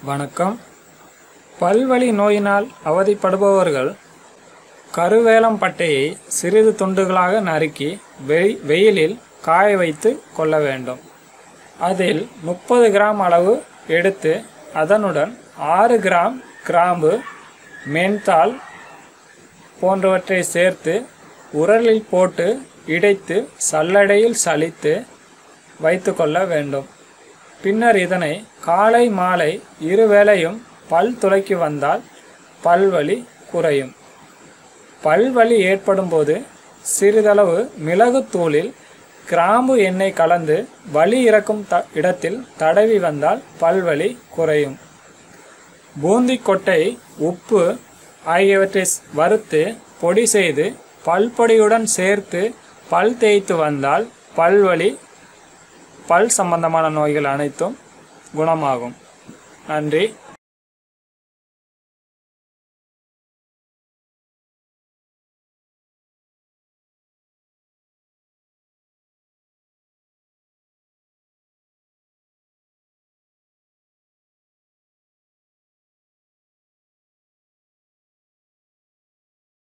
வணக்கம் பல்வலி நோயினால் அவதிப்படுபவர்கள் கருவேலம் பட்டையை சிறிது துண்டுகளாக நறுக்கி வெய் வெயிலில் காய வைத்து கொள்ள வேண்டும் அதில் முப்பது கிராம் அளவு எடுத்து அதனுடன் ஆறு கிராம் கிராம்பு மென்தால் போன்றவற்றை சேர்த்து உரலில் போட்டு இடைத்து சல்லடையில் சலித்து வைத்துக்கொள்ள வேண்டும் பின்னர் இதனை காலை மாலை இருவேளையும் பல் துளைக்கு வந்தால் பல்வலி குறையும் பல்வலி ஏற்படும் போது சிறிதளவு மிளகுத்தூளில் கிராம்பு எண்ணெய் கலந்து வலி இறக்கும் த இடத்தில் தடவி வந்தால் பல்வலி குறையும் பூந்தி கொட்டை உப்பு ஆகியவற்றை வறுத்து பொடி செய்து பல்பொடியுடன் சேர்த்து பல் தேய்த்து வந்தால் பல்வலி பல் சம்பந்தமான நோய்கள் அனைத்தும் குணமாகும் நன்றி